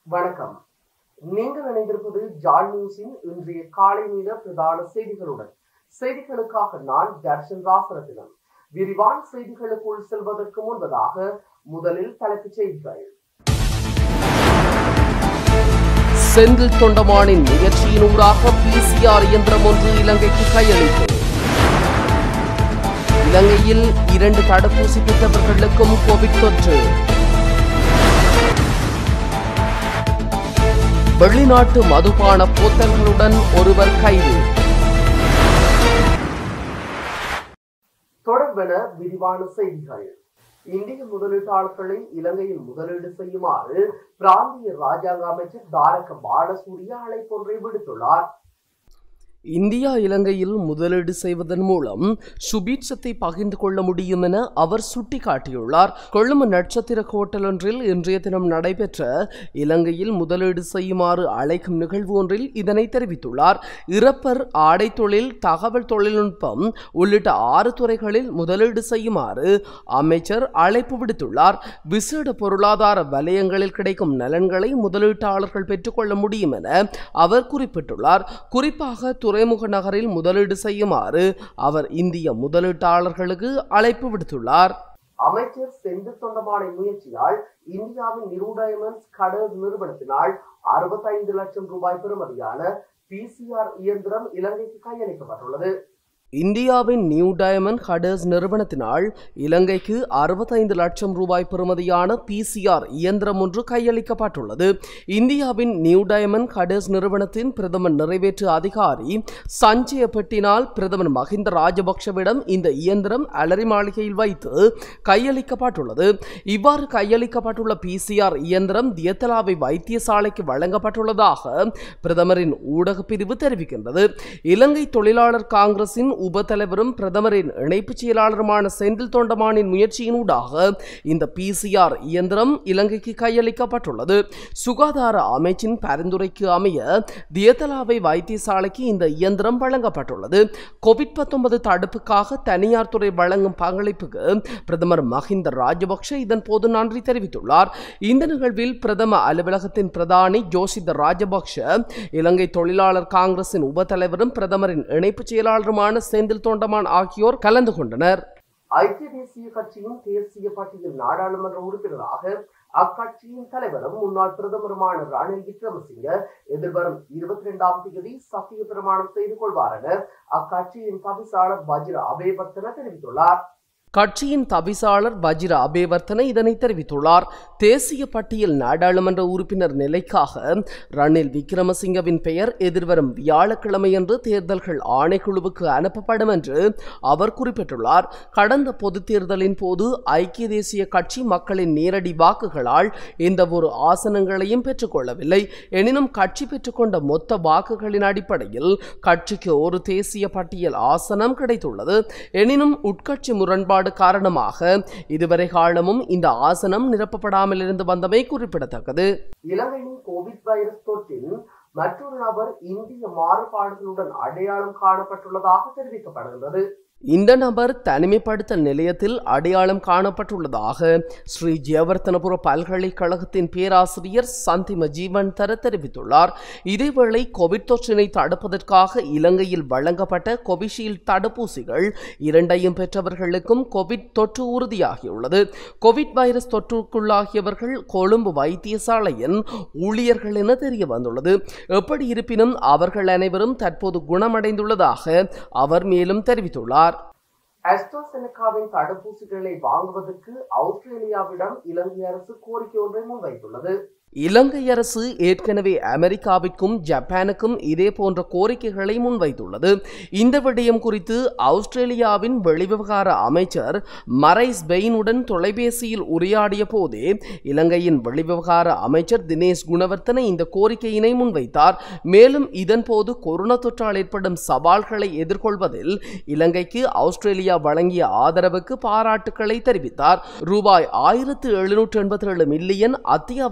வணக்கம் நீங்கள் இணைந்திருப்பது ஜால் நியூஸின் இன்றைய காலை நேர பிரதான செய்திகளுடன் செய்திகளுக்காக நான் தர்ஷன் ராசரத்தினம் விரிவான செய்திகளுக்குள் செல்வதற்கு முன்பதாக முதலில் தலைப்புச் செய்திகள் செந்தில் தொண்டமானின் முயற்சியினூடாக பிசிஆர் இயந்திரம் ஒன்று இலங்கைக்கு கையளிப்பு இலங்கையில் இரண்டு தடுப்பூசி பெற்றவர்களுக்கும் கோவிட் தொற்று வெளிநாட்டு மதுபான போத்தல்களுடன் ஒருவர் கைது தொடர்பென விரிவான செய்திகள் இந்திய முதலீட்டாளர்களை இலங்கையில் முதலீடு செய்யுமாறு பிராந்திய ராஜாங்க அமைச்சர் தாரக பாலசூரிய அழைப்பொன்றை விடுத்துள்ளார் இந்தியா இலங்கையில் முதலீடு செய்வதன் மூலம் சுபீட்சத்தை பகிர்ந்து கொள்ள முடியும் என அவர் சுட்டிக்காட்டியுள்ளார் கொழும்பு நட்சத்திர ஹோட்டல் ஒன்றில் இன்றைய தினம் நடைபெற்ற இலங்கையில் முதலீடு செய்யுமாறு அழைக்கும் நிகழ்வு ஒன்றில் இதனை தெரிவித்துள்ளார் இறப்பர் ஆடை தொழில் தகவல் தொழில்நுட்பம் உள்ளிட்ட ஆறு துறைகளில் முதலீடு செய்யுமாறு அமைச்சர் அழைப்பு விடுத்துள்ளார் விசேட பொருளாதார வலயங்களில் கிடைக்கும் நலன்களை முதலீட்டாளர்கள் பெற்றுக்கொள்ள முடியும் என அவர் குறிப்பிட்டுள்ளார் குறிப்பாக துறைமுக நகரில் முதலீடு செய்யுமாறு அவர் இந்திய முதலீட்டாளர்களுக்கு அழைப்பு விடுத்துள்ளார் அமைச்சர் செந்தில் தொண்டமானின் முயற்சியால் இந்தியாவின் நியூ டைமண்ட்ஸ் கடல் நிறுவனத்தினால் அறுபத்தைந்து லட்சம் ரூபாய் பெறுமதியான பிசிஆர் இயந்திரம் இலங்கைக்கு கையளிக்கப்பட்டுள்ளது இந்தியாவின் நியூ டயமண்ட் ஹடர்ஸ் நிறுவனத்தினால் இலங்கைக்கு அறுபத்தைந்து லட்சம் ரூபாய் பெறுமதியான பிசிஆர் இயந்திரம் ஒன்று கையளிக்கப்பட்டுள்ளது இந்தியாவின் நியூ டயமண்ட் ஹடர்ஸ் நிறுவனத்தின் பிரதமர் நிறைவேற்று அதிகாரி சஞ்சய பெட்டினால் பிரதமர் மஹிந்த ராஜபக்ஷவிடம் இந்த இயந்திரம் அலரி மாளிகையில் வைத்து கையளிக்கப்பட்டுள்ளது இவ்வாறு கையளிக்கப்பட்டுள்ள பிசிஆர் இயந்திரம் தியத்தலாவை வைத்தியசாலைக்கு வழங்கப்பட்டுள்ளதாக பிரதமரின் ஊடக பிரிவு தெரிவிக்கின்றது இலங்கை தொழிலாளர் காங்கிரசின் உப தலைவரும் பிரதமரின் இணைப்புச் செயலாளருமான செந்தில் தொண்டமானின் முயற்சியினூடாக இந்த பிசிஆர் இயந்திரம் இலங்கைக்கு கையளிக்கப்பட்டுள்ளது சுகாதார அமைச்சின் பரிந்துரைக்கு அமைய தியத்தலாவை வைத்தியசாலைக்கு இந்த இயந்திரம் வழங்கப்பட்டுள்ளது கோவிட் பத்தொன்பது தடுப்புக்காக தனியார் துறை வழங்கும் பங்களிப்புக்கு பிரதமர் மஹிந்த ராஜபக்ஷ இதன் போது நன்றி தெரிவித்துள்ளார் இந்த நிகழ்வில் பிரதம அலுவலகத்தின் பிரதானி ஜோசித ராஜபக்ஷ இலங்கை தொழிலாளர் காங்கிரசின் உப தலைவரும் பிரதமரின் இணைப்புச் செயலாளருமான செந்தில் தொண்டமான் ஆகியோர் கலந்து கொண்டனர் ஐக்கிய தேசிய கட்சியின் தேசிய பட்டியல் நாடாளுமன்ற உறுப்பினராக அக்கட்சியின் தலைவரும் முன்னாள் பிரதமருமான ரணில் விக்ரமசிங்க எதிர்வரும் இருபத்தி இரண்டாம் தேதி சத்திய பிரமாணம் செய்து கொள்வார் என அக்கட்சியின் தவிசாளர் வஜ்ர அபேவர்த்தன தெரிவித்துள்ளார் கட்சியின் தவிசாளர் வஜிர அபேவர்த்தன இதனை தெரிவித்துள்ளார் தேசிய பட்டியல் நாடாளுமன்ற உறுப்பினர் நிலைக்காக ரணில் விக்ரமசிங்கவின் பெயர் எதிர்வரும் வியாழக்கிழமையன்று தேர்தல்கள் ஆணைக்குழுவுக்கு அனுப்பப்படும் என்று அவர் குறிப்பிட்டுள்ளார் கடந்த பொதுத் தேர்தலின் போது ஐக்கிய தேசிய கட்சி மக்களின் நேரடி வாக்குகளால் எந்த ஒரு ஆசனங்களையும் பெற்றுக்கொள்ளவில்லை எனினும் கட்சி பெற்றுக்கொண்ட மொத்த வாக்குகளின் அடிப்படையில் கட்சிக்கு ஒரு தேசிய பட்டியல் ஆசனம் கிடைத்துள்ளது எனினும் உட்கட்சி முரண்பாடு செயல்பாடு காரணமாக இதுவரை காலமும் இந்த ஆசனம் நிரப்பப்படாமல் இருந்து வந்தமை குறிப்பிடத்தக்கது இலங்கையின் கோவிட் வைரஸ் தொற்றில் மற்றொரு நபர் இந்திய மாறுபாடுகளுடன் அடையாளம் காணப்பட்டுள்ளதாக தெரிவிக்கப்படுகின்றது இந்த நபர் தனிமைப்படுத்தல் நிலையத்தில் அடையாளம் காணப்பட்டுள்ளதாக ஸ்ரீ ஜெயவர்த்தனபுர பல்கலைக்கழகத்தின் பேராசிரியர் சந்திம ஜீவன் தர தெரிவித்துள்ளார் இதேவேளை கோவிட் தொற்றினை தடுப்பதற்காக இலங்கையில் வழங்கப்பட்ட கோவிஷீல்டு தடுப்பூசிகள் இரண்டையும் பெற்றவர்களுக்கும் கோவிட் தொற்று உறுதியாகியுள்ளது கோவிட் வைரஸ் தொற்றுக்குள்ளாகியவர்கள் கொழும்பு வைத்தியசாலையின் ஊழியர்கள் என தெரிய வந்துள்ளது எப்படி இருப்பினும் அவர்கள் அனைவரும் தற்போது குணமடைந்துள்ளதாக அவர் மேலும் தெரிவித்துள்ளார் அஸ்ட்ராசெனகாவின் தடுப்பூசிகளை வாங்குவதற்கு ஆஸ்திரேலியாவிடம் இலங்கை அரசு கோரிக்கை ஒன்றை முன்வைத்துள்ளது இலங்கை அரசு ஏற்கனவே அமெரிக்காவிற்கும் ஜப்பானுக்கும் இதே போன்ற கோரிக்கைகளை முன்வைத்துள்ளது இந்த விடயம் குறித்து ஆஸ்திரேலியாவின் வெளிவிவகார அமைச்சர் மரைஸ் பெயினுடன் தொலைபேசியில் உரையாடிய போதே இலங்கையின் வெளிவிவகார அமைச்சர் தினேஷ் குணவர்த்தன இந்த கோரிக்கையினை முன்வைத்தார் மேலும் இதன்போது கொரோனா தொற்றால் ஏற்படும் சவால்களை எதிர்கொள்வதில் இலங்கைக்கு ஆஸ்திரேலியா வழங்கிய ஆதரவுக்கு பாராட்டுக்களை தெரிவித்தார் ரூபாய் ஆயிரத்து எழுநூற்று எண்பத்தி ஏழு மில்லியன் அத்தியாவசிய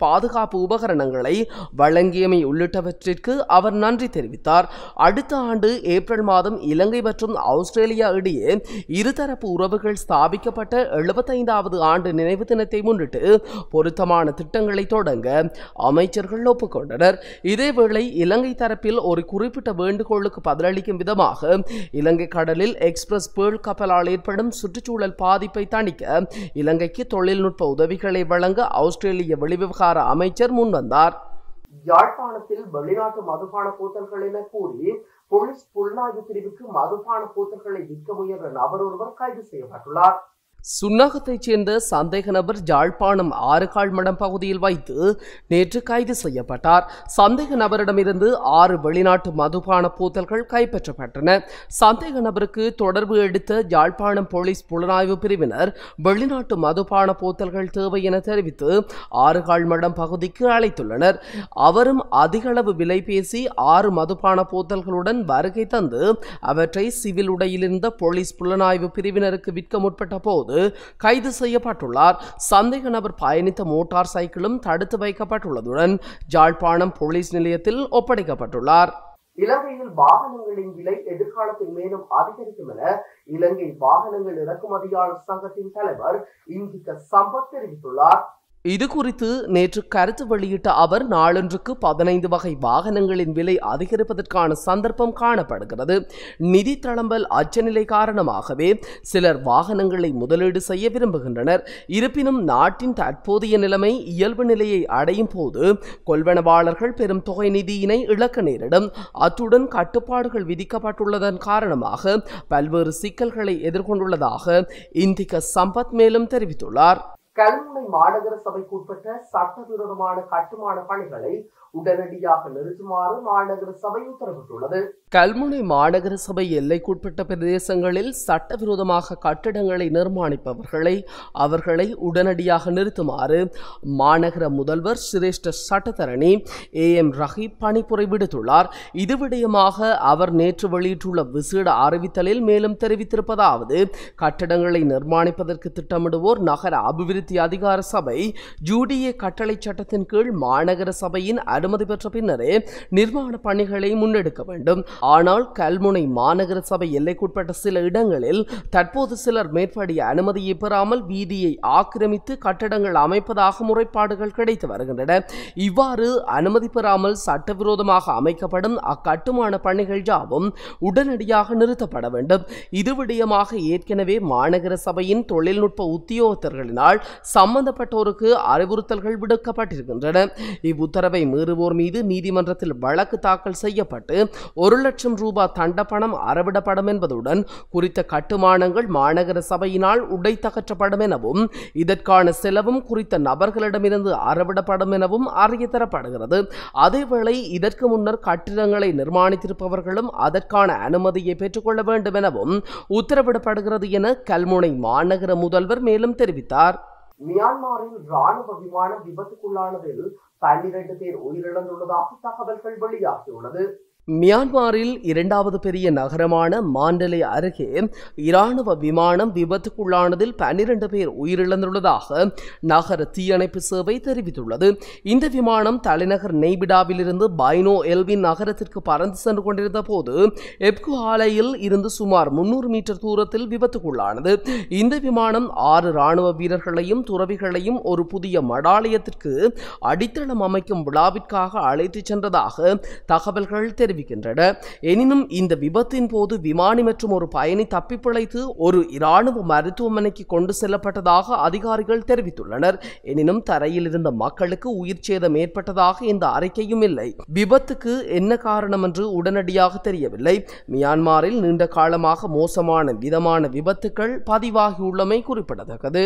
பாதுகாப்பு உபகரணங்களை வழங்கியமை உள்ளிட்டவற்றிற்கு அவர் நன்றி தெரிவித்தார் அடுத்த ஆண்டு ஏப்ரல் மாதம் இலங்கை மற்றும் ஆஸ்திரேலியா இடையே இருதரப்பு உறவுகள் ஸ்தாபிக்கப்பட்ட எழுபத்தைந்தாவது ஆண்டு நினைவு தினத்தை முன்னிட்டு பொருத்தமான திட்டங்களை தொடங்க அமைச்சர்கள் ஒப்புக்கொண்டனர் இதேவேளை இலங்கை தரப்பில் ஒரு குறிப்பிட்ட வேண்டுகோளுக்கு பதிலளிக்கும் விதமாக இலங்கை கடலில் எக்ஸ்பிரஸ் பேர்ல் கப்பலால் ஏற்படும் சுற்றுச்சூழல் பாதிப்பை தணிக்க இலங்கைக்கு தொழில்நுட்ப உதவிகளை வழங்க ஆஸ்திரேலிய வெளிவிவகார அமைச்சர் முன்வந்தார் யாழ்ப்பாணத்தில் வெளிநாட்டு மதுபான போத்தல்கள் என கூறி போலீஸ் புலனாய்வு பிரிவுக்கு மதுபான போத்தல்களை விற்க முயன்ற நபர் ஒருவர் கைது செய்யப்பட்டுள்ளார் சுன்னாகத்தைச் சேர்ந்த சந்தேக நபர் யாழ்ப்பாணம் ஆறுகால் மடம் பகுதியில் வைத்து நேற்று கைது செய்யப்பட்டார் சந்தேக நபரிடமிருந்து ஆறு வெளிநாட்டு மதுபான போத்தல்கள் கைப்பற்றப்பட்டன சந்தேக நபருக்கு தொடர்பு எடுத்த யாழ்ப்பாணம் போலீஸ் புலனாய்வு பிரிவினர் வெளிநாட்டு மதுபான போத்தல்கள் தேவை என தெரிவித்து ஆறுகால் மடம் பகுதிக்கு அழைத்துள்ளனர் அவரும் அதிகளவு விலை பேசி ஆறு மதுபான போத்தல்களுடன் வருகை தந்து அவற்றை சிவில் உடையிலிருந்த போலீஸ் புலனாய்வு பிரிவினருக்கு விற்க முற்பட்ட போது கைது செய்யப்பட்டுள்ளார் சந்தேக நபர் பயணித்த மோட்டார் சைக்கிளும் தடுத்து வைக்கப்பட்டுள்ளதுடன் ஜாழ்ப்பாணம் போலீஸ் நிலையத்தில் ஒப்படைக்கப்பட்டுள்ளார் இலங்கையில் வாகனங்களின் விலை எதிர்காலத்தில் மேலும் அதிகரிக்கும் என இலங்கை வாகனங்கள் இறக்குமதியாளர் சங்கத்தின் தலைவர் இந்திக சம்பத் தெரிவித்துள்ளார் இது குறித்து நேற்று கருத்து வெளியிட்ட அவர் நாளொன்றுக்கு பதினைந்து வகை வாகனங்களின் விலை அதிகரிப்பதற்கான சந்தர்ப்பம் காணப்படுகிறது நிதி தளம்பல் அச்சநிலை காரணமாகவே சிலர் வாகனங்களை முதலீடு செய்ய விரும்புகின்றனர் இருப்பினும் நாட்டின் தற்போதைய நிலைமை இயல்பு நிலையை அடையும் போது கொள்வனவாளர்கள் பெரும் தொகை நிதியினை இழக்க நேரிடும் அத்துடன் கட்டுப்பாடுகள் விதிக்கப்பட்டுள்ளதன் காரணமாக பல்வேறு சிக்கல்களை எதிர்கொண்டுள்ளதாக இந்திக சம்பத் மேலும் தெரிவித்துள்ளார் கல்முனை மாநகர சபைக்குட்பட்ட சட்டவிரோதமான கட்டுமான பணிகளை உடனடியாக நிறுத்துமாறு மாநகர சபை உத்தரவிட்டுள்ளது கல்முனை மாநகர சபை எல்லைக்குட்பட்ட பிரதேசங்களில் சட்டவிரோதமாக கட்டிடங்களை நிர்மாணிப்பவர்களை அவர்களை உடனடியாக நிறுத்துமாறு மாநகர முதல்வர் சிரேஷ்ட சட்டத்தரணி ஏ எம் ரஹீப் பணிப்புரை விடுத்துள்ளார் இது விடயமாக அவர் நேற்று வெளியிட்டுள்ள விசேட அறிவித்தலில் மேலும் தெரிவித்திருப்பதாவது கட்டடங்களை நிர்மாணிப்பதற்கு திட்டமிடுவோர் நகர அபிவிருத்தி அதிகார சபை ஜூடிஏ கட்டளை சட்டத்தின் கீழ் மாநகர சபையின் அனுமதி பெற்ற பின்னரே நிர்மாண பணிகளை முன்னெடுக்க வேண்டும் ஆனால் கல்முனை மாநகர சபை எல்லைக்குட்பட்ட சில இடங்களில் தற்போது சிலர் மேற்படி அனுமதியை பெறாமல் வீதியை ஆக்கிரமித்து கட்டடங்கள் அமைப்பதாக முறைப்பாடுகள் கிடைத்து வருகின்றன இவ்வாறு அனுமதி பெறாமல் சட்டவிரோதமாக அமைக்கப்படும் அக்கட்டுமான பணிகள் யாவும் உடனடியாக நிறுத்தப்பட வேண்டும் இது விடயமாக ஏற்கனவே மாநகர சபையின் தொழில்நுட்ப உத்தியோகத்தர்களினால் சம்பந்தப்பட்டோருக்கு அறிவுறுத்தல்கள் விடுக்கப்பட்டிருக்கின்றன இவ்வுத்தரவை மீறுவோர் மீது நீதிமன்றத்தில் வழக்கு தாக்கல் செய்யப்பட்டு ஒரு லட்சம் ரூபாய் தண்டப்பணம் அறவிடப்படும் என்பதுடன் குறித்த கட்டுமானங்கள் மாநகர சபையினால் உடைத்தகற்றப்படும் எனவும் இதற்கான செலவும் குறித்த நபர்களிடமிருந்து அறவிடப்படும் எனவும் அறிய தரப்படுகிறது அதேவேளை இதற்கு முன்னர் கட்டிடங்களை நிர்மாணித்திருப்பவர்களும் அதற்கான அனுமதியை பெற்றுக்கொள்ள வேண்டும் எனவும் உத்தரவிடப்படுகிறது என கல்முனை மாநகர முதல்வர் மேலும் தெரிவித்தார் மியான்மரில் ராணுவ விமானம் விபத்துக்குள்ளானதில் பன்னிரண்டு பேர் உயிரிழந்துள்ளதாக தகவல்கள் வெளியாகியுள்ளது மியான்மரில் இரண்டாவது பெரிய நகரமான மாண்டலே அருகே இராணுவ விமானம் விபத்துக்குள்ளானதில் பன்னிரண்டு பேர் உயிரிழந்துள்ளதாக நகர தீயணைப்பு சேவை தெரிவித்துள்ளது இந்த விமானம் தலைநகர் நெய்பிடாவிலிருந்து பைனோ எல்வின் நகரத்திற்கு பறந்து சென்று கொண்டிருந்த போது எப்கு ஆலையில் இருந்து சுமார் முன்னூறு மீட்டர் தூரத்தில் விபத்துக்குள்ளானது இந்த விமானம் ஆறு இராணுவ வீரர்களையும் துறவிகளையும் ஒரு புதிய மடாலயத்திற்கு அடித்தளம் அமைக்கும் விழாவிற்காக அழைத்துச் சென்றதாக தகவல்கள் தெரிவிக்கின்றன எனினும் இந்த விபத்தின் போது விமானி மற்றும் ஒரு பயணி தப்பிப்பிழைத்து ஒரு இராணுவ மருத்துவமனைக்கு கொண்டு செல்லப்பட்டதாக அதிகாரிகள் தெரிவித்துள்ளனர் எனினும் தரையில் இருந்த மக்களுக்கு உயிர் சேதம் ஏற்பட்டதாக இந்த அறிக்கையும் இல்லை விபத்துக்கு என்ன காரணம் என்று உடனடியாக தெரியவில்லை மியான்மரில் நீண்ட காலமாக மோசமான விதமான விபத்துக்கள் பதிவாகியுள்ளமை குறிப்பிடத்தக்கது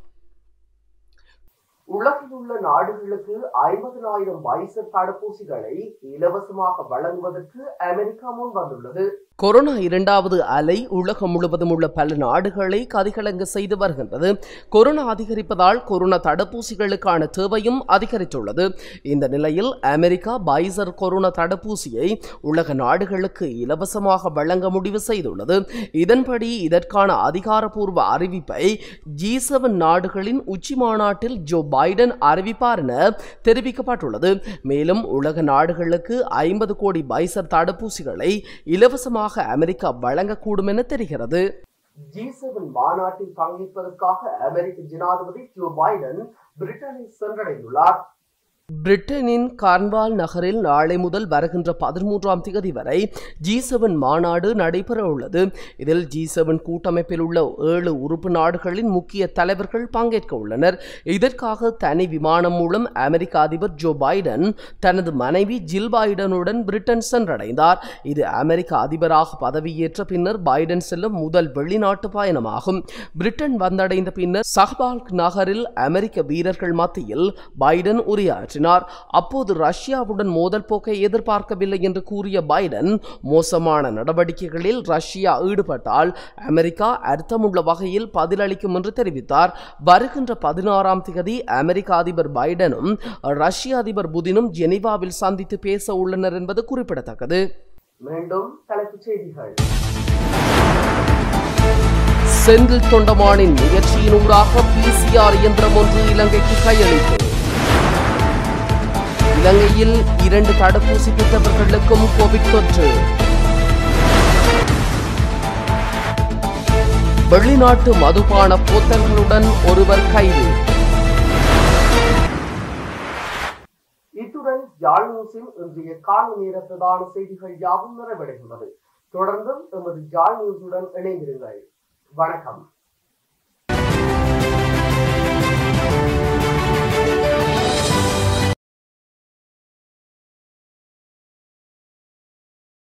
உலகில் உள்ள நாடுகளுக்கு ஐம்பதனாயிரம் வைசர் தடுப்பூசிகளை இலவசமாக வழங்குவதற்கு அமெரிக்கா முன் வந்துள்ளது கொரோனா இரண்டாவது அலை உலகம் முழுவதும் உள்ள பல நாடுகளை கதிகலங்க செய்து வருகின்றது கொரோனா அதிகரிப்பதால் கொரோனா தடுப்பூசிகளுக்கான தேவையும் அதிகரித்துள்ளது இந்த நிலையில் அமெரிக்கா பைசர் கொரோனா தடுப்பூசியை உலக நாடுகளுக்கு இலவசமாக வழங்க முடிவு செய்துள்ளது இதன்படி இதற்கான அதிகாரப்பூர்வ அறிவிப்பை ஜி செவன் நாடுகளின் உச்சி மாநாட்டில் ஜோ பைடன் அறிவிப்பார் என தெரிவிக்கப்பட்டுள்ளது மேலும் உலக நாடுகளுக்கு ஐம்பது கோடி பைசர் தடுப்பூசிகளை இலவசமாக அமெரிக்கா வழங்கக்கூடும் என தெரிகிறது ஜி செவன் மாநாட்டில் பங்கேற்பதற்காக அமெரிக்க ஜனாதிபதி ஜோ பைடன் பிரிட்டனை சென்றடைந்துள்ளார் பிரிட்டனின் கார்ன்வால் நகரில் நாளை முதல் வருகின்ற பதிமூன்றாம் தேதி வரை ஜி செவன் மாநாடு நடைபெற உள்ளது இதில் ஜி செவன் கூட்டமைப்பில் உள்ள ஏழு உறுப்பு நாடுகளின் முக்கிய தலைவர்கள் பங்கேற்க உள்ளனர் இதற்காக தனி விமானம் மூலம் அமெரிக்க அதிபர் ஜோ பைடன் தனது மனைவி ஜில் பைடனுடன் பிரிட்டன் சென்றடைந்தார் இது அமெரிக்க அதிபராக பதவியேற்ற பின்னர் பைடன் செல்லும் முதல் வெளிநாட்டு பயணமாகும் பிரிட்டன் வந்தடைந்த பின்னர் சஹபால்க் நகரில் அமெரிக்க வீரர்கள் மத்தியில் பைடன் உரையாற்றினார் பேசினார் அப்போது ரஷ்யாவுடன் மோதல் போக்கை எதிர்பார்க்கவில்லை என்று கூறிய பைடன் மோசமான நடவடிக்கைகளில் ரஷ்யா ஈடுபட்டால் அமெரிக்கா அர்த்தமுள்ள வகையில் பதிலளிக்கும் என்று தெரிவித்தார் வருகின்ற பதினாறாம் தேதி அமெரிக்க அதிபர் பைடனும் ரஷ்ய அதிபர் புதினும் ஜெனீவாவில் சந்தித்து பேச உள்ளனர் என்பது குறிப்பிடத்தக்கது மீண்டும் தலைப்புச் செய்திகள் செந்தில் தொண்டமானின் முயற்சியினூடாக பிசிஆர் இயந்திரம் ஒன்று இலங்கைக்கு கையளிப்பு இலங்கையில் இரண்டு தடுப்பூசி பெற்றவர்களுக்கும் கோவிட் தொற்று வெளிநாட்டு மதுபான போத்தல்களுடன் ஒருவர் கைது இத்துடன் யாழ் நியூஸின் இன்றைய காலை நேர பிரதான செய்திகள் யாவும் நிறைவடைகின்றது தொடர்ந்தும் எமது யாழ் நியூஸுடன் இணைந்திருங்கள் வணக்கம்